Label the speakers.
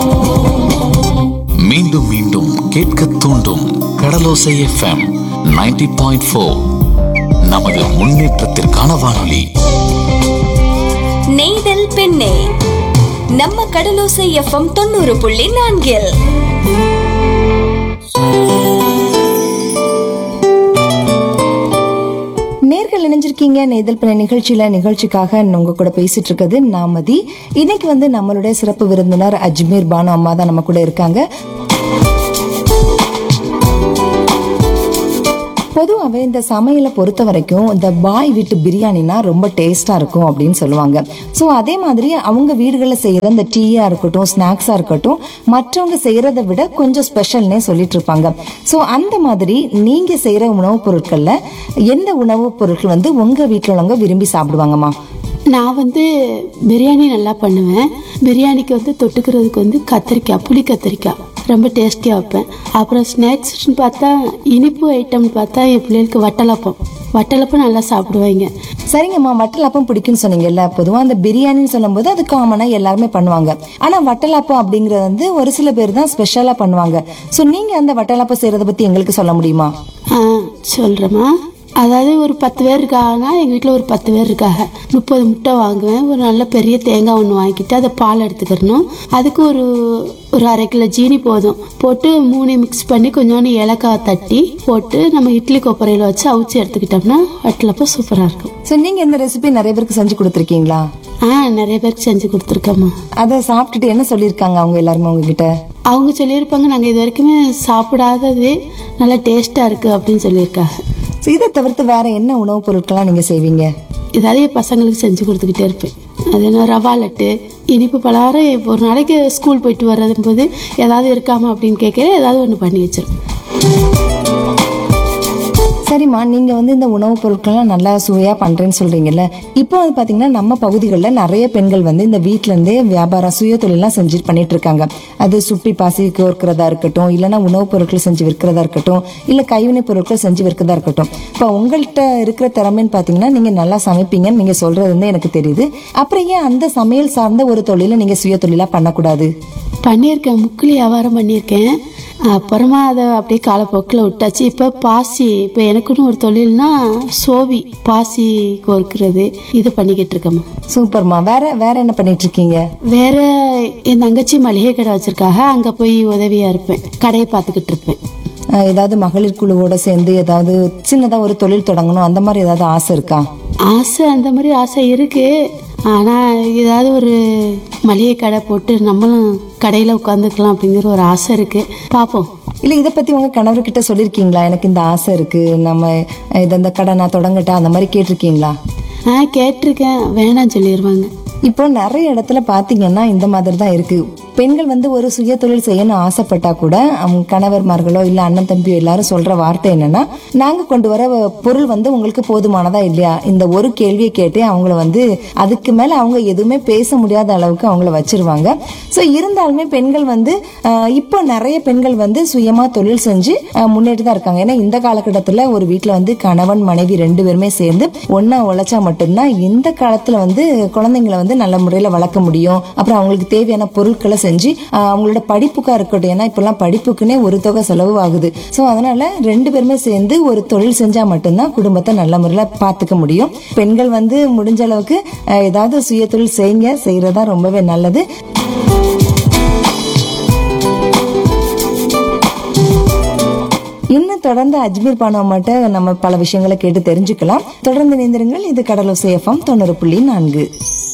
Speaker 1: மீண்டும் மீண்டும் கேட்க தூண்டும் கடலோசை எஃப்எம் 90.4 பாயிண்ட் ஃபோர் நமது முன்னேற்றத்திற்கான வானொலி
Speaker 2: நெய்தல் பெண்ணே நம்ம கடலோசை எஃப்எம் தொண்ணூறு புள்ளி நான்கில்
Speaker 3: நேர்கள் இணைஞ்சிருக்கீங்க நெய்தல் பிணை நிகழ்ச்சியில நிகழ்ச்சிக்காக உங்க கூட பேசிட்டு இருக்குது நாமதி இன்னைக்கு வந்து நம்மளுடைய சிறப்பு விருந்தினர் அஜ்மீர் பானு அம்மா தான் நம்ம கூட இருக்காங்க பொதுவாகவே இந்த சமையலை பொறுத்த வரைக்கும் இந்த பாய் வீட்டு பிரியாணினா ரொம்ப டேஸ்ட்டாக இருக்கும் அப்படின்னு சொல்லுவாங்க ஸோ அதே மாதிரி அவங்க வீடுகளில் செய்கிற இந்த டீயாக இருக்கட்டும் ஸ்நாக்ஸாக இருக்கட்டும் மற்றவங்க செய்கிறத விட கொஞ்சம் ஸ்பெஷல்னே சொல்லிட்டு இருப்பாங்க ஸோ அந்த மாதிரி நீங்கள் செய்கிற உணவுப் பொருட்களில் எந்த உணவுப் பொருட்கள் வந்து உங்கள் வீட்டில் உள்ளவங்க விரும்பி சாப்பிடுவாங்கம்மா
Speaker 4: நான் வந்து பிரியாணி நல்லா பண்ணுவேன் பிரியாணிக்கு வந்து தொட்டுக்கிறதுக்கு வந்து கத்திரிக்காய் புளி கத்திரிக்காய் ரொம்ப டேஸ்டியாக வைப்பேன் அப்புறம் ஸ்நாக்ஸ்னு பார்த்தா இனிப்பு ஐட்டம்னு பார்த்தா என் பிள்ளைகளுக்கு வட்டலப்பம் வட்டலப்பம் நல்லா சாப்பிடுவாங்க
Speaker 3: சரிங்கம்மா வட்டலாப்பம் பிடிக்கும்னு சொன்னீங்கல்ல பொதுவாக அந்த பிரியாணின்னு சொல்லும்போது அது காமனாக எல்லாருமே பண்ணுவாங்க ஆனால் வட்டலாப்பம் அப்படிங்கிறது வந்து ஒரு சில பேர் தான் ஸ்பெஷலாக பண்ணுவாங்க ஸோ நீங்கள் அந்த வட்டலாப்பம் செய்கிறத பற்றி எங்களுக்கு சொல்ல முடியுமா
Speaker 4: ஆ சொல்கிறேம்மா அதாவது ஒரு பத்து பேர் இருக்காங்கன்னா எங்கள் வீட்டில் ஒரு பத்து பேர் இருக்காங்க முப்பது முட்டை வாங்குவேன் ஒரு நல்ல பெரிய தேங்காய் ஒன்று வாங்கிட்டு அதை பால் எடுத்துக்கிறணும் அதுக்கு ஒரு ஒரு அரை கிலோ ஜீனி போதும் போட்டு மூணு மிக்ஸ் பண்ணி கொஞ்சோண்டு ஏலக்காய் தட்டி போட்டு நம்ம இட்லி கொப்பரையில் வச்சு அவிச்சு எடுத்துக்கிட்டோம்னா வட்டலப்போ சூப்பராக இருக்கும்
Speaker 3: ஸோ நீங்கள் இந்த ரெசிபி நிறைய பேருக்கு செஞ்சு கொடுத்துருக்கீங்களா
Speaker 4: ஆ நிறைய பேருக்கு செஞ்சு கொடுத்துருக்கோம்மா
Speaker 3: அதை சாப்பிட்டுட்டு என்ன சொல்லியிருக்காங்க அவங்க எல்லாருமே உங்ககிட்ட
Speaker 4: அவங்க சொல்லியிருப்பாங்க நாங்கள் இது வரைக்குமே சாப்பிடாதது நல்லா டேஸ்ட்டாக இருக்குது அப்படின்னு சொல்லியிருக்காங்க
Speaker 3: ஸோ இதை தவிர்த்து வேற என்ன உணவுப் பொருட்கள்லாம் நீங்கள் செய்வீங்க
Speaker 4: ஏதாவது என் பசங்களுக்கு செஞ்சு கொடுத்துக்கிட்டே இருப்பேன் அது என்ன ரவா லட்டு இனிப்பு பலகாரம் இப்போ ஒரு நாளைக்கு ஸ்கூல் போயிட்டு வர்றது போது ஏதாவது இருக்காமா அப்படின்னு கேட்கல ஏதாவது ஒன்று பண்ணி வச்சிருப்பேன்
Speaker 3: சரிம்மா நீங்க வந்து இந்த உணவுப் பொருட்கள்லாம் நல்லா சுவையா பண்றேன்னு சொல்றீங்கல்ல இப்போ வந்து பாத்தீங்கன்னா நம்ம பகுதிகளில் நிறைய பெண்கள் வந்து இந்த வீட்ல இருந்தே வியாபாரம் சுய தொழிலாம் செஞ்சு பண்ணிட்டு இருக்காங்க அது சுட்டி பாசி கோர்க்கிறதா இருக்கட்டும் இல்லைன்னா உணவுப் பொருட்கள் செஞ்சு விற்கிறதா இருக்கட்டும் இல்ல கைவினை பொருட்கள் செஞ்சு விற்கிறதா இருக்கட்டும் இப்போ உங்கள்கிட்ட இருக்கிற திறமைன்னு பாத்தீங்கன்னா நீங்க நல்லா சமைப்பீங்கன்னு நீங்க சொல்றது வந்து எனக்கு தெரியுது அப்புறம் ஏன் அந்த சமையல் சார்ந்த ஒரு தொழிலை நீங்க சுய தொழிலா பண்ணக்கூடாது
Speaker 4: பண்ணியிருக்கேன் முக்குலி வியாபாரம் பண்ணியிருக்கேன் அப்புறமா அதை அப்படியே காலப்போக்கில் விட்டாச்சு இப்போ பாசி இப்போ எனக்குன்னு ஒரு தொழில்னா சோவி பாசி கோர்க்கிறது இது பண்ணிக்கிட்டு இருக்கேம்மா
Speaker 3: சூப்பர்மா வேற வேற என்ன பண்ணிட்டு இருக்கீங்க
Speaker 4: வேற என் தங்கச்சி மளிகை கடை வச்சிருக்காக அங்கே போய் உதவியாக இருப்பேன் கடையை பார்த்துக்கிட்டு இருப்பேன்
Speaker 3: அஹ் ஏதாவது மகளிர் குழுவோட சேர்ந்து ஏதாவது சின்னதா ஒரு தொழில் தொடங்கணும் அந்த மாதிரி ஏதாவது ஆசை இருக்கா
Speaker 4: ஆசை அந்த மாதிரி ஆசை இருக்கு ஆனால் ஏதாவது ஒரு மளிகை கடை போட்டு நம்மளும் கடையில் உட்காந்துக்கலாம் அப்படிங்கிற ஒரு ஆசை இருக்கு பார்ப்போம்
Speaker 3: இல்ல இதை பத்தி உங்க கணவர்கிட்ட சொல்லிருக்கீங்களா எனக்கு இந்த ஆசை இருக்கு நம்ம அஹ், இது இந்த கடை நான் தொடங்கட்டா அந்த மாதிரி கேட்டிருக்கீங்களா
Speaker 4: ஆ கேட்டிருக்கேன் வேணாம் சொல்லிடுவாங்க
Speaker 3: இப்போ நிறைய இடத்துல பாத்தீங்கன்னா இந்த மாதிரி தான் இருக்கு பெண்கள் வந்து ஒரு சுய தொழில் செய்யணும்னு ஆசைப்பட்டா கூட அவங்க கணவர்மார்களோ இல்ல அண்ணன் தம்பியோ எல்லாரும் சொல்ற வார்த்தை என்னன்னா நாங்க கொண்டு வர பொருள் வந்து உங்களுக்கு போதுமானதா இல்லையா இந்த ஒரு கேள்வியை கேட்டே அவங்கள வந்து அதுக்கு மேல அவங்க எதுவுமே பேச முடியாத அளவுக்கு அவங்கள வச்சிருவாங்க சோ இருந்தாலுமே பெண்கள் வந்து ஆஹ், இப்போ நிறைய பெண்கள் வந்து சுயமா தொழில் செஞ்சு ஆஹ், முன்னேறி தான் இருக்காங்க ஏன்னா இந்த காலகட்டத்துல ஒரு வீட்ல வந்து கணவன் மனைவி ரெண்டு பேருமே சேர்ந்து ஒண்ணா உழைச்சா மட்டும்தான் இந்த காலத்துல வந்து குழந்தைங்களை வந்து நல்ல முறையில வளர்க்க முடியும் அப்புறம் அவங்களுக்கு தேவையான பொருட்களை செஞ்சு ஆஹ், அவங்களோட படிப்புக்கா இருக்கட்டும் ஏன்னா இப்பெல்லாம் படிப்புக்குன்னே ஒரு தொகை செலவு ஆகுது ஸோ அதனால ரெண்டு பேருமே சேர்ந்து ஒரு தொழில் செஞ்சா மட்டும்தான் குடும்பத்தை நல்ல முறையில பார்த்துக்க முடியும் பெண்கள் வந்து முடிஞ்ச அளவுக்கு ஆஹ், ஏதாவது சுய தொழில் செய்யுங்க செய்யறதா ரொம்பவே நல்லது இன்னும் தொடர்ந்து அஜ்மீர் பானவமாட்ட நம்ம பல விஷயங்களை கேட்டு தெரிஞ்சுக்கலாம் தொடர்ந்து இணைந்திருங்கள் இது கடலோசை எஃப்எம் தொண்ணூறு புள்ளி நான்கு